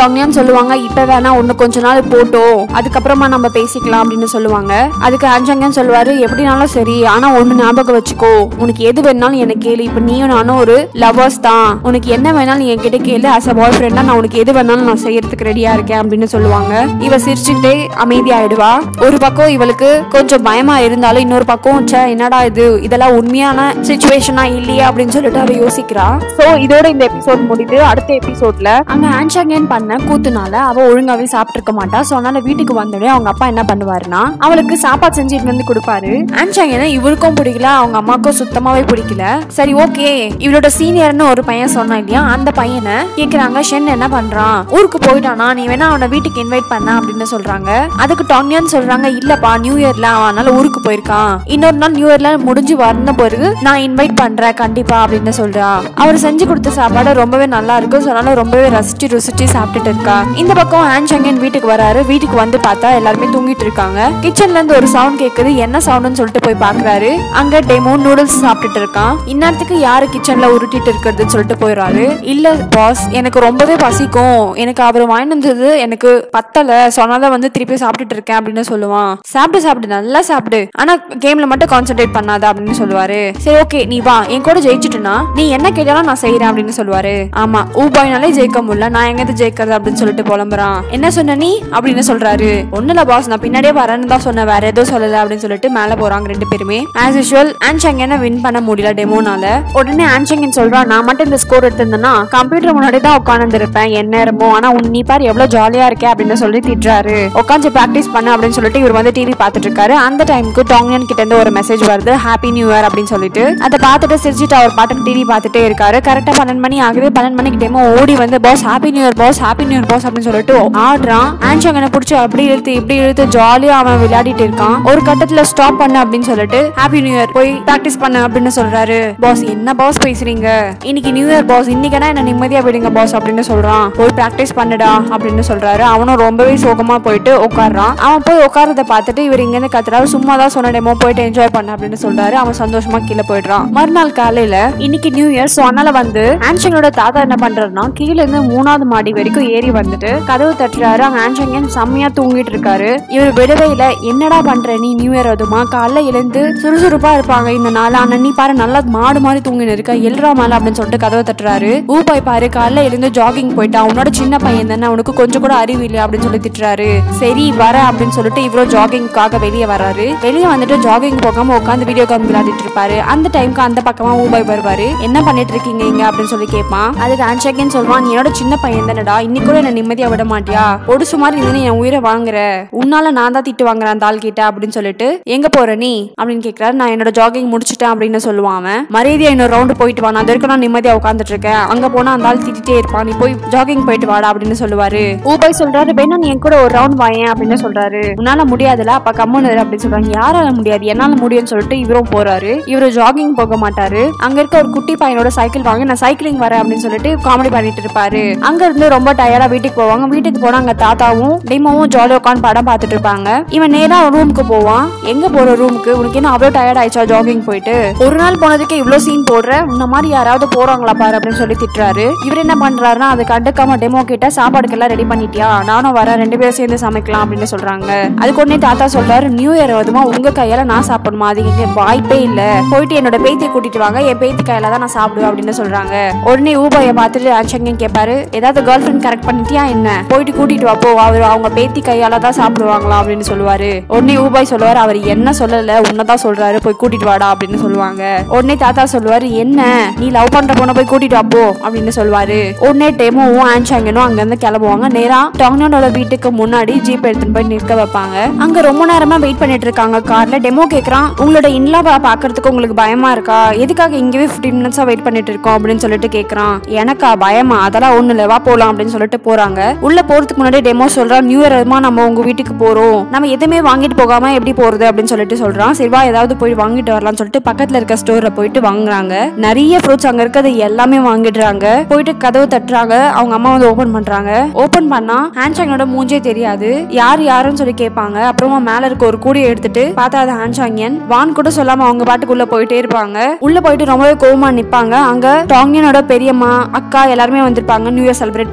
டாங்னியான்னு சொல்லுவாங்க இப்ப வேணா ஒண்ணு கொஞ்ச நாள் போட்டோம் அதுக்கப்புறமா நம்ம பேசிக்கலாம் அப்படின்னு சொல்லுவாங்க அதுக்கு ஆன்சாங்கன்னு சொல்லுவாரு எப்படினாலும் சரி ஆனா ஒண்ணு ஞாபகம் வச்சுக்கோ உனக்கு எது வேணாலும் எனக்கு கேளு இப்ப நீயும் நானும் ஒரு லவர்ஸ் தான் உனக்கு என்ன வேணாலும் என்கிட்ட கேளு அஸ் அ பாய் ஃப்ரெண்டா நான் உனக்கு எது வேணாலும் நான் செய்யறதுக்கு ரெடியா இருக்கேன் அப்படின்னு சொல்லுவாங்க இவ சிரிச்சுக்கிட்டே அமைதியாயிடுவா ஒரு பக்கம் இவளுக்கு கொஞ்சம் பயமா இருந்தாலும் இன்னொரு பக்கம் ச்சே என்னடா இது இதெல்லாம் உண்மையான சுச்சுவேஷனா இல்லையா அப்படின்னு சொல்லிட்டு அவ யோசிக்கிறா சோ இதோட இந்த எபிசோட் முடியுது அடுத்த எபிசோட்ல அங்க ஆன்ஷாங்கன் பண்ண கூத்துனால அவ ஒழுங்காவே சாப்பிட்டு இருக்க மாட்டா சோ அதனால வீட்டுக்கு வந்தோடனே அவங்க அப்பா என்ன பண்ணுவாருன்னா அவளுக்கு சாப்பாடு செஞ்சுட்டு வந்து கொடுப்பாரு ஆன்ஷாங்கனை இவருக்கும் பிடிக்கல அவங்க அம்மாக்கும் சுத்தமாவே பிடிக்கல சரி ஓகே இவளோட சீனியர்னு ஒரு பையன் சொன்னான் இல்லையா அந்த பையனை கேக்குறாங்க ஷென் என்ன பண்றான் ஊருக்கு போயிட்டானா நீ வேணா அவனை வீட்டுக்கு இன்வைட் பண்ண அப்படின்னு சொல்றாங்க அதுக்கு டான்யான்னு சொல்றாங்க இல்லப்பா நியூ இயர்ல அவன் அதனால ஊருக்கு போயிருக்கான் இன்னொரு நாள் நியூ இயர்ல முடிஞ்சு வந்த பிறகு நான் இன்வைட் பண்றேன் கண்டிப்பா அப்படின்னு சொல்றா அவர் செஞ்சு கொடுத்த சாப்பாடு ரொம்பவே நல்லா இருக்கு so அதனால ரொம்பவே ரசிச்சு ருசிச்சு சாப்பிட்டுட்டு இருக்கா இந்த பக்கம் ஹேன் சங்கன் வீட்டுக்கு வராரு வீட்டுக்கு வந்து பார்த்தா எல்லாருமே தூங்கிட்டு இருக்காங்க கிச்சன்ல இருந்து ஒரு சவுண்ட் கேக்குது என்ன சவுண்ட்னு சொல்லிட்டு போய் பாக்குறாரு அங்க டெமோ நூடுல்ஸ் சாப்பிட்டுட்டு இருக்கான் இந்நேரத்துக்கு யாரு கிச்சன்ல உருட்டிட்டு இருக்கிறதுன்னு சொல்லிட்டு போயிடுறாரு இல்ல பாஸ் எனக்கு ரொம்பவே பசிக்கும் எனக்கு அவர் வாங்கிட்டு வந்தது எனக்கு பத்தல so அதனால வந்து திருப்பி சாப்பிட்டுட்டு இருக்கேன் அப்படின்னு சொல்லுவான் சாப்பிட்டு சாப்பிட்டு நல்லா சாப்பிடு ஆனா கேம்ல மட்டும் கான்சென்ட்ரேட் பண்ணாத அப்படின்னு சொல்லுவாரு சரி ஓகே நீ வா என் கூட ஜெயிச்சுட்டுனா நீ என்ன கேட்டாலும் நான் செய்யறேன் அப்படின்னு சொல்லுவாரு ஆமா ஊபாய்னாலே ஜெயிக்க முடியல நான் எங்க ஜெயிக்கிறது அப்படின்னு சொல்லிட்டு புலம்புறான் என்ன சொன்ன நீ அப்படின்னு சொல்றாரு ஒண்ணுல பாஸ் நான் பின்னாடியே வரேன்னு தான் சொன்னேன் வேற எதுவும் சொல்லல அப்படின்னு சொல்லிட்டு மேல போறாங்க ரெண்டு பேருமே ஆஸ் யூஷுவல் ஆன்சங்கனை வின் பண்ண முடியல டெமோனால உடனே ஆன்சங்கன் சொல்றான் நான் மட்டும் இந்த ஸ்கோர் எடுத்திருந்தேன்னா கம்ப்யூட்டர் முன்னாடி தான் உட்காந்து இருப்பேன் என்ன நேரமோ ஆனா உன் நீ பாரு எவ்வளவு ஜாலியா இருக்கே அப்படின்னு சொல்லி திட்டுறாரு உட்காந்து பிராக்டிஸ் பண்ணு அப்படின்னு சொல்லிட்டு இவர் வந்து டிவி பார்த்துட்டு இருக்காரு அந்த டைமுக்கு டாங்யன் கிட்ட இருந்து ஒரு மெசேஜ் வருது ஹாப்பி நியூ இயர் அப்படின்னு சொல்லிட்டு அதை பார்த்துட்டு சிரிச்சிட்டு அவர் பாட்டுக்கு டிவி பார்த்துட்டே இருக்காரு கரெக்டா பன்னெண்டு மணி ஆகுது பன்னெண்டு மணிக்கு டேமோ ஓடி வந்து boss happy new year boss happy new year boss அப்படின்னு சொல்லிட்டு ஆடுறான் ஆன்சங்கனை பிடிச்சி அப்படி இழுத்து இப்படி இழுத்து ஜாலியா அவன் விளையாடிட்டு இருக்கான் ஒரு கட்டத்துல ஸ்டாப் பண்ணு அப்படின்னு சொல்லிட்டு ஹாப்பி நியூ இயர் போய் பிராக்டிஸ் பண்ணு அப்படின்னு சொல்றாரு பாஸ் என்ன பாஸ் பேசுறீங்க இன்னைக்கு நியூ இயர் பாஸ் இன்னைக்குனா என்ன நிம்மதியா விடுங்க பாஸ் அப்படின்னு சொல்றான் போய் பிராக்டிஸ் பண்ணுடா அப்படின்னு சொல்றாரு அவனும் ரொம்பவே சோகமா போயிட்டு உட்காடுறான் அவன் போய் உட்காரத பார்த்துட்டு இவர் இங்க இருந்து கத்துறாரு சும்மா தான் சொன்னடமோ போயிட்டு என்ஜாய் பண்ண அப்படின்னு சொல்றாரு அவன் சந்தோஷமா கீழே போயிடுறான் மறுநாள் காலையில இன்னைக்கு நியூ இயர் சோ அதனால வந்து ஆன்சங்கனோட தாத்தா என்ன பண்றாருன்னா கீழ இருந்து மூணாவது மாடி வரைக்கும் ஏறி வந்துட்டு கதவு தட்டுறாரு அங்க ஆன்சங்கன் செம்மையா தூங்கிட்டு இருக்காரு இவர் விடவே இல்ல என்னடா பண்ற நீ நியூ இயர் அதுமா காலைல எழுந்து சுறுசுறுப்பா இருப்பாங்க இந்த நாள் ஆனா நீ பாரு நல்லா மாடு மாதிரி தூங்கின்னு இருக்க எல்ரா மேல அப்படின்னு சொல்லிட்டு கதவை தட்டுறாரு ஊபாய் பாரு காலைல எழுந்து ஜாகிங் போயிட்டா உன்னோட சின்ன பையன் தானே உனக்கு கொஞ்சம் கூட அறிவு இல்லையா அப்படின்னு சொல்லி திட்டுறாரு சரி வர அப்படின்னு சொல்லிட்டு இவரும் ஜாகிங்காக வெளியே வராரு வெளியே வந்துட்டு ஜாகிங் போகாம உட்காந்து வீடியோ கேம் விளையாடிட்டு இருப்பாரு அந்த டைம்க்கு அந்த பக்கமா ஊபாய் வருவாரு என்ன பண்ணிட்டு இருக்கீங்க இங்க அப்படின்னு சொல்லி கேட்பான் அதுக்கு ஆன்ஷாக்கின்னு சொல்லுவான் நீ என்னோட சின்ன பையன் தானடா இன்னைக்கு கூட என்ன நிம்மதியா விட மாட்டியா ஒரு சுமார் இருந்து என் உயிரை வாங்குற உன்னால நான் தான் திட்டு வாங்குறேன் அந்த ஆள் கிட்ட அப்படின்னு சொல்லிட்டு எங்க போற நீ அப்படின்னு கேக்குறாரு நான் என்னோட ஜாகிங் முடிச்சிட்டேன் அப்படின்னு சொல்லுவான் அவன் மரியாதையா இன்னொரு ரவுண்டு போயிட்டு வா நான் அது வரைக்கும் நான் நிம்மதியா உட்காந்துட்டு இருக்கேன் அங்க போனா அந்த ஆள் திட்டிட்டே இருப்பான் நீ போய் ஜாகிங் போயிட்டு வாடா அப்படின்னு சொல்லுவாரு ஊபாய் சொல்றாரு வேணா நீ என் கூட ஒரு ரவுண்ட் வாயேன் அப்படின்னு சொல்றாரு உன்னால முடியாதுல அப்ப கம்முன்னு இரு அப்படின்னு சொல்றாங்க யாரால முடியாது என்னால முடியும்னு சொல்லிட்டு இவரும் போறாரு இவரு ஜாகிங் போக மாட்டாரு அங்க இருக்க ஒரு குட்டி பையனோட சைக்கிள் வாங்கி நான் சைக்கிளிங் வரேன் அப்படின்னு சொல்லிட்டு காமெடி பண்ணிட்டு இருப்பாரு அங்க இருந்து ரொம்ப டயர்டா வீட்டுக்கு போவாங்க வீட்டுக்கு போனா அங்க தாத்தாவும் டெமோவும் ஜாலியா உட்காந்து படம் பார்த்துட்டு இருப்பாங்க இவன் நேரா ரூமுக்கு போவான் எங்க போற ரூமுக்கு உனக்கு என்ன அவ்வளவு டயர்ட் ஆயிடுச்சா ஜாகிங் போயிட்டு ஒரு நாள் போனதுக்கு இவ்வளவு சீன் போடுற இந்த மாதிரி யாராவது போறாங்களா பாரு அப்படின்னு சொல்லி திட்டுறாரு இவர் என்ன பண்றாருன்னா அதை கண்டுக்காம டெமோ கிட்ட சாப்பாடுக்கெல்லாம் ரெடி பண்ணிட்டியா நானும் வரேன் ரெண்டு பேரும் சேர்ந்து சமைக்கலாம் அப்படின்னு சொல்றாங்க அதுக்கு உடனே தாத்தா சொல்றாரு நியூ இயர் அதுமா உங்க கையால நான் சாப்பிடணுமா அது இங்க வாய்ப்பே இல்ல போயிட்டு என்னோட பேத்தியை கூட்டிட்டு வாங்க என் பேத்தி கையால தான் நான் சாப்பிடுவேன் அப்படின்னு சொல்றாங்க உடனே ஊபாய பார்த்துட்டு ஆன்சங்கன் கேட்பாரு ஏதாவது கேர்ள் ஃபிரெண்ட் கரெக்ட் பண்ணிட்டியா என்ன போயிட்டு கூட்டிட்டு வா போ அவர் அவங்க பேத்தி கையால தான் சாப்பிடுவாங்களா அப்படின்னு சொல்லுவாரு உடனே ஊபாய் சொல்லுவாரு அவர் என்ன சொல்லல உன்னதான் சொல்றாரு போய் கூட்டிட்டு வாடா அப்படின்னு சொல்லுவாங்க உடனே தாத்தா சொல்லுவாரு என்ன நீ லவ் பண்ற பொண்ணை போய் கூட்டிட்டு வா போ அப்படின்னு சொல்லுவாரு உடனே டெமோவும் ஆன்சாங்கனும் அங்க இருந்து கிளம்புவாங்க நேரா டாங்னோட வீட்டுக்கு முன்னாடி ஜீப் எடுத்துட்டு போய் நிற்க வைப்பாங்க அங்க ரொம்ப நேரமா வெயிட் பண்ணிட்டு இருக்காங்க கார்ல டெமோ கேக்குறான் உங்களோட இன்லாவை பாக்குறதுக்கு உங்களுக்கு பயமா இருக்கா எதுக்காக இங்கவே 15 மினிட்ஸா வெயிட் பண்ணிட்டு இருக்கோம் அப்படின்னு சொல்லிட்டு கேக்குறான் எனக்கா பயமா அதெல்லாம் ஒண்ணு இல்ல வா போலாம் அப்படின்னு சொல்லிட்டு போறாங்க உள்ள போறதுக்கு முன்னாடி டெமோ சொல்றான் நியூ இயர் அதுமா நம்ம உங்க வீட்டுக்கு போறோம் நம்ம எதுவுமே வாங்கிட்டு போகாம எப்படி போறது அப்படின்னு சொல்லிட்டு சொல்றான் சரி வா ஏதாவது போய் வாங்கிட்டு வரலாம்னு சொல்லிட்டு பக்கத்துல இருக்க ஸ்டோர்ல போயிட்டு வாங்குறாங்க நிறைய ஃப்ரூட்ஸ் அங்க இருக்கிறது எல்லாமே வாங்கிடுறாங்க போயிட்டு கதவு தட்டுறாங்க அவங்க அம்மா வந்து ஓபன் பண்றாங்க ஓபன் பண்ணா ஹேண்ட்ஷாங்கோட மூஞ்சே தெரியாது யார் யாருன்னு சொல்லி கேட்பாங்க அப்புறமா மேல இருக்க ஒரு கூடிய எடுத்துட்டு பார்த்தா அது ஹேண்ட்ஷாங்கியன் வான் கூட சொல்லாம அவங்க பாட்டுக்குள்ள போயிட்டே இருப்பாங்க உள்ள போயிட்டு ரொம்பவே கோவமா நிப்பாங்க அங்க டாங்கியனோட பெரியம்மா அக்கா எல்லாருமே வந்திருப்பாங்க நியூ இயர் செலிப்ரேட் பண்றதுக்காக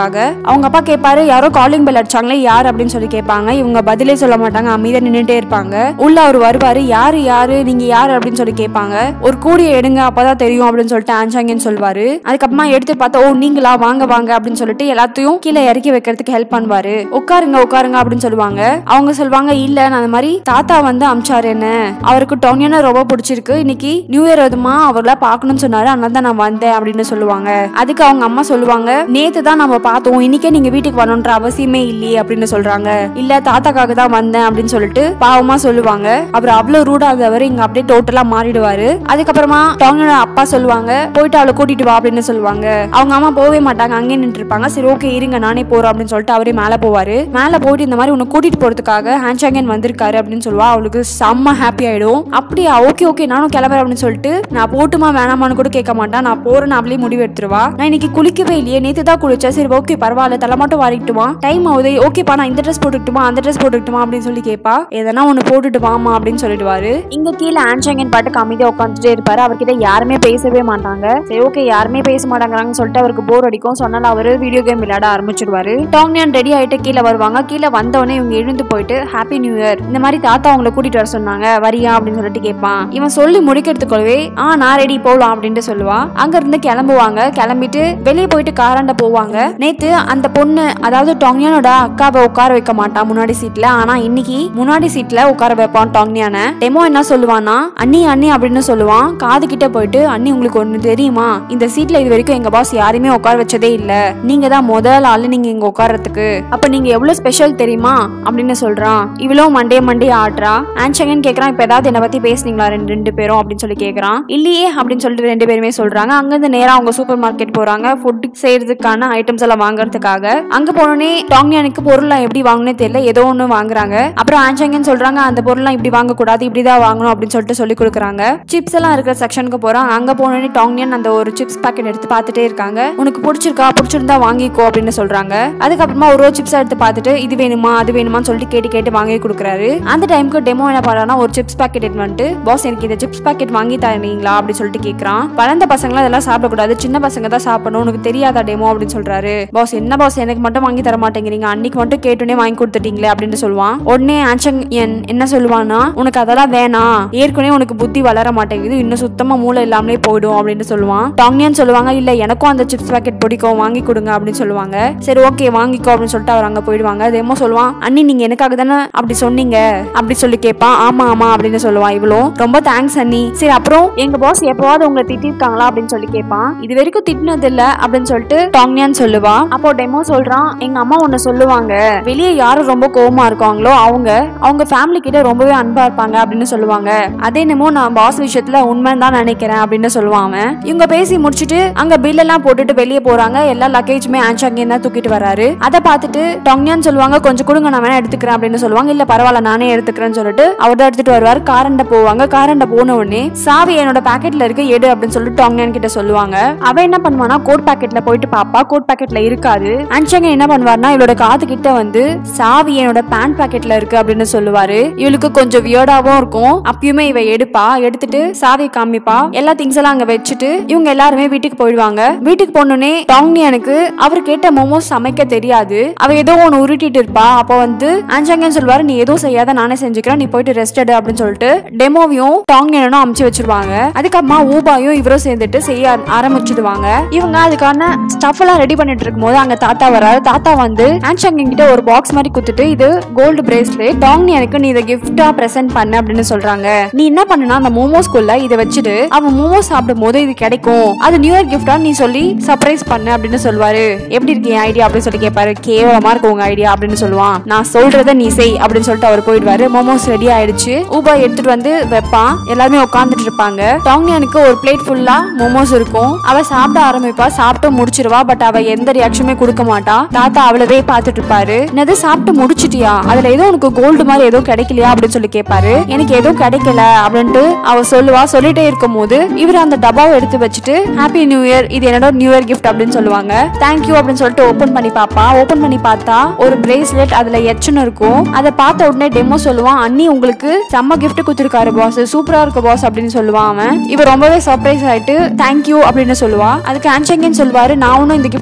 பேசுறதுக்காக அவங்க அப்பா கேட்பாரு யாரோ காலிங் பெல் அடிச்சாங்களே யார் அப்படின்னு சொல்லி கேட்பாங்க இவங்க பதிலே சொல்ல மாட்டாங்க அமைதியா நின்னுட்டே இருப்பாங்க உள்ள அவர் வருவாரு யாரு யாரு நீங்க யாரு அப்படின்னு சொல்லி கேட்பாங்க ஒரு கூடிய எடுங்க அப்பதான் தெரியும் அப்படின்னு சொல்லிட்டு ஆன்சாங்கன்னு சொல்வாரு அதுக்கப்புறமா எடுத்து பார்த்தா ஓ நீங்களா வாங்க வாங்க அப்படின்னு சொல்லிட்டு எல்லாத்தையும் கீழே இறக்கி வைக்கிறதுக்கு ஹெல்ப் பண்ணுவாரு உட்காருங்க உட்காருங்க அப்படின்னு சொல்லுவாங்க அவங்க சொல்லுவாங்க இல்ல நான் அந்த மாதிரி தாத்தா வந்து அமிச்சாரு என்ன அவருக்கு டொனியனா ரொம்ப பிடிச்சிருக்கு இன்னைக்கு நியூ இயர் அதுமா அவர்ல பார்க்கணும்னு சொன்னாரு அதனால தான் நான் வந்தேன் அப்படின்னு சொல்லுவாங்க அதுக்கு அவங்க அம்மா சொல்லுவாங்க நேத்து தான் நம்ம பார்த்தோம் இன்னைக்கே நீங்க வீட்டுக்கு வரணுன்ற அவசியமே இல்லையே அப்படின்னு சொல்றாங்க இல்ல தாத்தாக்காக தான் வந்தேன் அப்படின்னு சொல்லிட்டு பாவமா சொல்லுவாங்க அப்புறம் அவ்வளவு ரூடாதவர் இங்க அப்படியே டோட்டலா மாறிடுவாரு அதுக்கப்புறமா டோனியோட அப்பா சொல்லுவாங்க போயிட்டு அவளை கூட்டிட்டு வா அப்படின்னு சொல்லுவாங்க அவங்க அம்மா போகவே மாட்டாங்க அங்கே நின்று இருப்பாங்க சரி ஓகே இருங்க நானே போறோம் அப்படின்னு சொல்லிட்டு அவரே மேல போவாரு மேல போயிட்டு இந்த மாதிரி உன்னை கூட்டிட்டு போறதுக்காக ஹேண்ட்ஷாங்கன் வந்திருக்காரு அப்படின்னு சொல்லுவா அவளுக்கு செம்ம ஹாப்பி ஆயிடும் அப்படியா ஓகே ஓகே நானும் கிளம்புறேன் அப்படின்னு சொல்லிட்டு நான் போட்டுமா வேணாமான்னு கூட கேட்க மாட்டேன் நான் போறேன் அவளே முடிவு எடுத்துருவா நான் இன்னைக்கு குளிக்கவே இல்லையே நேத்து தான் குளிச்சேன் சரி ஓகே பரவாயில்ல தலை மட்டும் வாரிட்டுமா டைம் ஆகுது ஓகேப்பா நான் இந்த ட்ரெஸ் போட்டுக்கிட்டுமா அந்த ட்ரெஸ் போட்டுக்கிட்டுமா அப்படின்னு சொல்லி கேட்பா எதனா ஒன்று போட்டுட்டு வாமா அப்படின்னு சொல்லிடுவாரு இங்க கீழே ஆன்ஷங்கன் பாட்டுக்கு அமைதியா உட்காந்துட்டே இருப்பாரு அவர்கிட்ட யாருமே பேசவே மாட்டாங்க சரி ஓகே யாருமே பேச மாட்டாங்கறாங்கன்னு சொல்லிட்டு அவருக்கு போர் அடிக்கும் சொன்னால அவரு வீடியோ கேம் விளையாட ஆரம்பிச்சிடுவாரு டாங்னியான் ரெடி ஆயிட்டு கீழே வருவாங்க கீழே வந்தவொடனே இவங்க எழுந்து போயிட்டு ஹாப்பி நியூ இயர் இந்த மாதிரி தாத்தா அவங்கள கூட்டிட்டு வர சொன்னாங்க வரியா அப்படின்னு சொல்லிட்டு கேட்பான் இவன் சொல்லி முடிக்கிறதுக்குள்ளவே ஆ நான் ரெடி போலாம் அப்படின்ட்டு சொல்லுவா அங்க இருந்து கிளம்புவாங்க கிளம்பிட்டு வெளியே போயிட்டு காராண்ட போவாங்க நேத்து அந்த பொண்ணு அதாவது டாங்னியானோட அக்காவை உட்கார வைக்க மாட்டான் முன்னாடி சீட்ல ஆனா இன்னைக்கு முன்னாடி சீட்ல உட்கார வைப்பான் டாங்னியான டெமோ என்ன சொல்லுவான்னா அண்ணி அண்ணி அப்படின்னு சொல்லுவான் காது கிட்ட போயிட்டு அண்ணி உங்களுக்கு ஒண்ணு தெரியுமா இந்த சீட்ல இது வரைக்கும் எங்க பாஸ் யாரையுமே உட்கார வச்சதே இல்ல நீங்க தான் முதல் ஆளு நீங்க இங்க உட்கார்றதுக்கு அப்ப நீங்க எவ்வளவு ஸ்பெஷல் தெரியுமா அப்படின்னு சொல்றான் இவ்வளவு மண்டே மண்டே ஆடுறா ஆன்சங்கன் கேக்குறான் இப்ப ஏதாவது என்ன பத்தி பேசுனீங்களா ரெண்டு ரெண்டு பேரும் அப்படின்னு சொல்லி கேக்குறான் இல்லையே அப்படின்னு சொல்லிட்டு ரெண்டு பேருமே சொல்றாங்க அங்கிருந்து நேரா அவங்க சூப்பர் மார்க்கெட் போறாங்க ஃபுட் செய்யறதுக்கான ஐட்டம்ஸ் எல்லாம் வாங்குறதுக்காக அங்க போனோடனே டாங்னியானுக்கு பொருள்லாம் எப்படி வாங்கணும்னே தெரியல ஏதோ ஒண்ணு வாங்குறாங்க அப்புறம் ஆன்சங்கன் சொல்றாங்க அந்த பொருள்லாம் இப்படி வாங்க கூடாது இப்படிதான் வாங்கணும் அப்படின்னு சொல்லிட்டு சொல்லி கொடுக்குறாங்க சிப்ஸ் எல்லாம் இருக்கிற செக்ஷனுக்கு போறாங்க அங்க போனோடனே டாங்னியன் அந்த ஒரு சிப்ஸ் பாக்கெட் எடுத்து பார்த்துட்டே இருக்காங்க உனக்கு பிடிச்சிருக்கா பிடிச்சிருந்தா வாங்கிக்கோ அப்படின்னு சொல்றாங்க அதுக்கப்புறமா ஒரு ஒரு சிப்ஸ் எடுத்து பார்த்துட்டு இது வேணுமா அது வேணுமான்னு சொல்லிட்டு கேட்டு கேட்டு வாங்கி கொடுக்குறாரு அந்த டைமுக்கு டெமோ என்ன பண்றான்னா ஒரு சிப்ஸ் பாக்கெட் எடுத்து வந்துட்டு பாஸ் எனக்கு இந்த சிப்ஸ் பாக்கெட் வாங்கி தரீங்களா அப்படின்னு சொல்லிட்டு கேட்கறான் வளர்ந்த பசங்களாம் இதெல்லாம் சாப்பிடக்கூடாது சின்ன பசங்க தான் சாப்பிடணும் உனக்கு தெரியாதா டெமோ அப்படின்னு சொல்றாரு பாஸ் என்ன பாஸ் எனக்கு மட்டும் வாங்கி தர மாட்டேங்கிறீங்க அன்னைக்கு மட்டும் கேட்டுனே வாங்கி கொடுத்துட்டீங்களே அப்படின்னு சொல்லுவான் உடனே ஆன்சங் என் என்ன சொல்லுவான்னா உனக்கு அதெல்லாம் வேணாம் ஏற்கனவே உனக்கு புத்தி வளர மாட்டேங்குது இன்னும் சுத்தமா மூளை இல்லாமலே போயிடும் அப்படின்னு சொல்லுவான் டாங்னியன் சொல்லுவாங்க இல்ல எனக்கும் அந்த சிப்ஸ் பாக்கெட் பிடிக்கும் வாங்கி கொடுங்க அப்படின்னு சொல்லுவாங்க சரி ஓகே வாங்கிக்கோ அப்படின்னு சொல்லிட்டு அவர் அங்க போயிடுவாங்க டெமோ சொல்லுவான் அண்ணி நீங்க எனக்காக தானே அப்படி சொன்னீங்க அப்படி சொல்லி கேட்பான் ஆமா ஆமா அப்படின்னு சொல்லுவான் இவளும் ரொம்ப தேங்க்ஸ் அண்ணி சரி அப்புறம் எங்க பாஸ் எப்பவாவது உங்களை திட்டிருக்காங்களா அப்படின்னு சொல்லி கேட்பான் இது வரைக்கும் திட்டினது இல்ல அப்படின்னு சொல்லிட்டு டாங்னியான் சொல்லுவா அப்போ டெமோ சொல்றான் எங்க அம்மா ஒண்ணு சொல்லுவாங்க வெளியே யாரும் ரொம்ப கோவமா இருக்காங்களோ அவங்க அவங்க ஃபேமிலி கிட்ட ரொம்பவே அன்பா இருப்பாங்க அப்படின்னு சொல்லுவாங்க அதே என்னமோ நான் பாஸ் விஷயத்துல உண்மைன்னு தான் நினைக்கிறேன் அப்படின்னு சொல்லுவான் அவன் இவங்க பேசி முடிச்சுட்டு அங்க பில் எல்லாம் போட்டுட்டு வெளியே போறாங்க எல்லா லக்கேஜுமே ஆன்சாங்கே தான் தூக்கிட்டு வராரு அதை பார்த்துட்டு டொங்னியான்னு சொல்லுவாங்க கொஞ்சம் கொடுங்க நான் வேணா எடுத்துக்கிறேன் அப்படின்னு சொல்லுவாங்க இல்ல பரவாயில்ல நானே எடுத்துக்கிறேன்னு சொல்லிட்டு அவர் தான் எடுத்துட்டு வருவார் காரண்ட போவாங்க காரண்ட போன உடனே சாவி என்னோட பாக்கெட்ல இருக்கு எடு அப்படின்னு சொல்லிட்டு டொங்னியான் கிட்ட சொல்லுவாங்க அவன் என்ன பண்ணுவானா கோட் பாக்கெட்ல போயிட்டு பாப்பா கோட் பாக்கெட்ல இருக்காது ஆன்சாங்க என்ன பண்ணுவார்னா இவளோட காது கிட்ட வந்து சாவி என்னோட பேண்ட் பாக்கெட்ல இருக்கு அப்படின்னு சொல்லுவாரு இவளுக்கு கொஞ்சம் வியர்டாவும் இருக்கும் அப்பயுமே இவ எடுப்பா எடுத்துட்டு சாவி காமிப்பா எல்லா திங்ஸ் எல்லாம் அங்க வச்சுட்டு இவங்க எல்லாருமே வீட்டுக்கு போயிடுவாங்க வீட்டுக்கு போனோடனே டாங்னியனுக்கு அவர் கேட்ட மோமோஸ் சமைக்க தெரியாது அவ ஏதோ ஒன்னு உருட்டிட்டு இருப்பா அப்போ வந்து ஆன்சாங்கன்னு சொல்லுவாரு நீ எதுவும் செய்யாத நானே செஞ்சுக்கிறேன் நீ போயிட்டு ரெஸ்ட் எடு அப்படின்னு சொல்லிட்டு டெமோவையும் டாங்னியனும் அமுச்சு வச்சிருவாங்க அதுக்கப்புறமா ஊபாயும் இவரும் சேர்ந்துட்டு செய்ய ஆரம்பிச்சிடுவாங்க இவங்க அதுக்கான ஸ்டஃப் எல்லாம் ரெடி பண்ணிட்டு இருக்கும்போது அங்க தாத்தா வராரு தாத்தா வந்து ஆன்சாங்கன் கிட்ட ஒரு பாக்ஸ் மாதிரி குத்துட்டு இது கோல்டு பிரேஸ்லெட் டாங்னியனுக்கு நீ இதை கிஃப்டா பிரசன்ட் பண்ண அப்படின்னு சொல்றாங்க நீ என்ன பண்ணுனா அந்த மோமோஸ்குள்ள இதை வச்சுட்டு அவன் மோமோஸ் சாப்பிடும் போது இது கிடைக்கும் அது நியூ இயர் கிஃப்டா நீ சொல்லி சர்ப்ரைஸ் பண்ணு அப்படின்னு சொல்லுவாரு எப்படி இருக்கு என் ஐடியா அப்படின்னு சொல்லி கேட்பாரு கேவலமா இருக்கு உங்க ஐடியா அப்படின்னு சொல்லுவான் நான் சொல்றத நீ செய் அப்படின்னு சொல்லிட்டு அவர் போயிடுவாரு மோமோஸ் ரெடி ஆயிடுச்சு ஊபா எடுத்துட்டு வந்து வைப்பான் எல்லாருமே உட்காந்துட்டு இருப்பாங்க டாங்னியனுக்கு ஒரு பிளேட் ஃபுல்லா மோமோஸ் இருக்கும் அவ சாப்பிட ஆரம்பிப்பா சாப்பிட்டு முடிச்சிருவா பட் அவ எந்த ரியாக்ஷனுமே கொடுக்க மாட்டா தாத்தா அவளவே பார்த்துட்டு இருப்பாரு என்னது சாப்பிட்டு முடிச்சிட்டியா அதுல ஏதோ உனக்கு கோல்டு மாதிரி ஏதோ கிடைக்கலையா அப்படின்னு சொல்லி கேட்பாரு எனக்கு எதுவும் கிடைக்கல அப்படின்ட்டு அவ சொல்லுவா சொல்லிட்டே இருக்கும் போது இவர் அந்த டப்பாவை எடுத்து வச்சுட்டு ஹாப்பி நியூ இயர் இது என்னோட நியூ இயர் கிஃப்ட் அப்படின்னு சொல்லுவாங்க தேங்க்யூ அப்படின்னு சொல்லிட்டு ஓபன் பண்ணி பாப்பா ஓபன் பண்ணி பார்த்தா ஒரு பிரேஸ்லெட் அதுல எச்சுன்னு இருக்கும் அதை பார்த்த உடனே டெமோ சொல்லுவான் அண்ணி உங்களுக்கு செம்ம கிஃப்ட் கொடுத்துருக்காரு பாஸ் சூப்பரா இருக்கு பாஸ் அப்படின்னு சொல்லுவான் அவன் இவ ரொம்பவே சர்ப்ரைஸ் ஆயிட்டு தேங்க்யூ அப்படின்னு சொல்லுவா அதுக்கு ஆன்சங்கன் சொல்லுவாரு நான் ஒன்னும் இந்த கிஃப்ட் உனக்கு பிரசன்ட்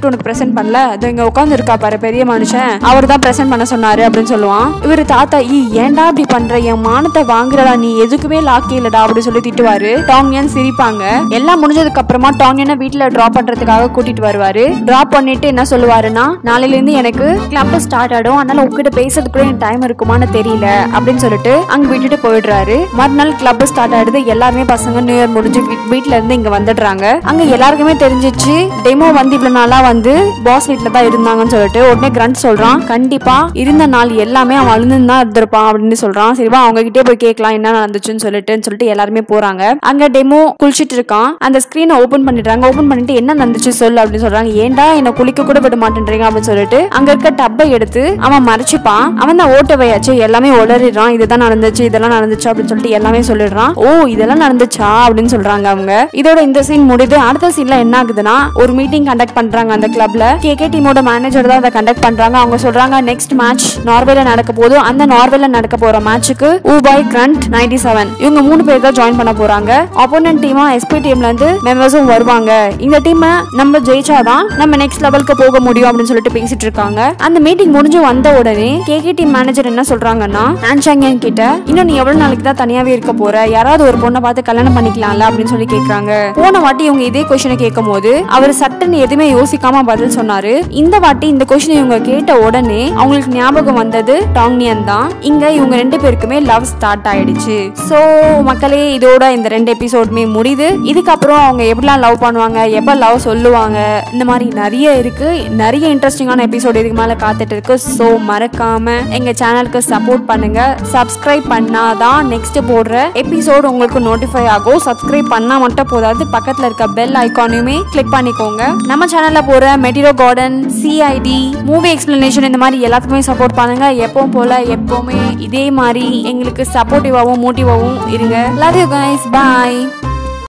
பிரசன்ட் பண்ணல அது இங்க உட்காந்து இருக்கா பாரு பெரிய மனுஷன் அவர் தான் பிரசன்ட் பண்ண சொன்னாரு அப்படின்னு சொல்லுவான் இவரு தாத்தா ஈ ஏன்டா இப்படி பண்ற என் மானத்தை வாங்குறடா நீ எதுக்குமே லாக்கி இல்லடா அப்படின்னு சொல்லி திட்டுவாரு டாங்யன் சிரிப்பாங்க எல்லாம் முடிஞ்சதுக்கு அப்புறமா டாங்யனை வீட்டுல டிராப் பண்றதுக்காக கூட்டிட்டு வருவாரு டிராப் பண்ணிட்டு என்ன சொல்லுவாருன்னா நாளையில இருந்து எனக்கு கிளப் ஸ்டார்ட் ஆடும் அதனால உங்ககிட்ட பேசுறதுக்கு கூட எனக்கு டைம் இருக்குமான்னு தெரியல அப்படின்னு சொல்லிட்டு அங்க விட்டுட்டு போயிடுறாரு மறுநாள் கிளப் ஸ்டார்ட் ஆயிடுது எல்லாருமே பசங்க நியூ இயர் முடிஞ்சு வீ- வீட்ல இருந்து இங்க வந்துடுறாங்க அங்க எல்லாருக்குமே தெரிஞ்சிச்சு டெமோ வந்து இவ்வளவு நாளா வந்து பாஸ் வீட்ல தான் இருந்தாங்கன்னு சொல்லிட்டு உடனே கிரண்ட் சொல்றான் கண்டிப்பா இருந்த நாள் எல்லாமே அவன் அழுந்து தான் இருந்திருப்பான் அப்படின்னு சொல்றான் சரிவா அவங்க கிட்டே போய் கேட்கலாம் என்ன நடந்துச்சுன்னு சொல்லிட்டுன்னு சொல்லிட்டு எல்லாருமே போறாங்க அங்க டெமோ குளிச்சிட்டு இருக்கான் அந்த ஸ்கிரீனை ஓபன் பண்ணிடுறாங்க ஓபன் பண்ணிட்டு என்ன நடந்துச்சு சொல்லு அப்படின்னு சொல்றாங்க ஏன்டா என்ன குளிக்க கூட விட மாட்டேன்றீங்க அப்படின்னு சொல்லிட்டு அங்க இருக்க டப்பை எடுத்து அவன் மறைச்சுப்பான் அவன் தான் ஓட்ட வையாச்சு எல்லாமே உளறிடுறான் இதுதான் நடந்துச்சு இதெல்லாம் நடந்துச்சு அப்படின்னு சொல்லிட்டு எல்லாமே சொல்லிடுறான் ஓ இதெல்லாம் நடந்துச்சா அப்படின்னு சொல்றாங்க அவங்க இதோட இந்த சீன் முடியுது அடுத்த சீன்ல என்ன ஆகுதுன்னா ஒரு மீட்டிங் கண்டக்ட் பண்றாங்க அந்த கிளப்ல கேகே டீமோட மேனேஜர் தான் அதை கண்டக்ட் பண்றாங்க அவங்க சொல்றாங்க நெக்ஸ்ட் மேட்ச் நார்வேல நடக்க போது அந்த நார்வேல நடக்க போற மேட்சுக்கு ஊபாய் கிரண்ட் நைன்டி செவன் இவங்க மூணு பேர் தான் ஜாயின் பண்ண போறாங்க ஆப்போனன்ட் டீமா எஸ்பி டீம்ல இருந்து மெம்பர்ஸும் வருவாங்க இந்த டீம் நம்ம ஜெயிச்சாதான் நம்ம நெக்ஸ்ட் லெவலுக்கு போக முடியும் அப்படின்னு சொல்லிட்டு பேசிட்டு இருக்காங்க அந்த மீட்டிங் முடிஞ்சு வந்த உடனே கேகே டீம் மேனேஜர் என்ன சொல்றாங்கன்னா ஆன்சாங்கியன் கிட்ட இன்னும் நீ எவ்வளவு நாளைக்கு தான் தனியாவே இருக்க போற யாராவது ஒரு பொண்ணை பார்த்து கல்யாணம் பண்ணிக்கலாம்ல அப்படின்னு சொல்லி கேக்குறாங்க போன வாட்டி இவங்க இதே கொஸ்டினை கேட்கும் போது அவர் சட்டுன்னு எதுவுமே யோசிக்காம பதில் சொன்னாரு இந்த வாட்டி இந்த கொஸ்டினை இவங்க கேட்ட உடனே அவங்களுக்கு ஞாபகம் வந்தது டாங்னியன் தான் இங்க இவங்க ரெண்டு பேருக்குமே லவ் ஸ்டார்ட் ஆயிடுச்சு சோ மக்களே இதோட இந்த ரெண்டு எபிசோடுமே முடியுது இதுக்கப்புறம் அவங்க எப்படிலாம் லவ் பண்ணுவாங்க எப்ப லவ் சொல்லுவாங்க இந்த மாதிரி நிறைய இருக்கு நிறைய இன்ட்ரெஸ்டிங்கான எபிசோடு இதுக்கு மேல காத்துட்டு இருக்கு ஸோ மறக்காம எங்க சேனலுக்கு சப்போர்ட் பண்ணுங்க சப்ஸ்கிரைப் பண்ணாதான் நெக்ஸ்ட் போடுற எபிசோடு உங்களுக்கு நோட்டிஃபை ஆகும் சப்ஸ்கிரைப் பண்ணா மட்டும் போதாது பக்கத்துல இருக்க பெல் ஐக்கானையுமே கிளிக் பண்ணிக்கோங்க நம்ம சேனல்ல போற Meteor Garden CID movie explanation இந்த மாதிரி எல்லாத்துக்குமே சப்போர்ட் பண்ணுங்க எப்பவும் போல எப்பவுமே இதே மாதிரி எங்களுக்கு சப்போர்ட்டிவாகவும் மோட்டிவாகவும் இருங்க லவ் யூ கைஸ் பாய்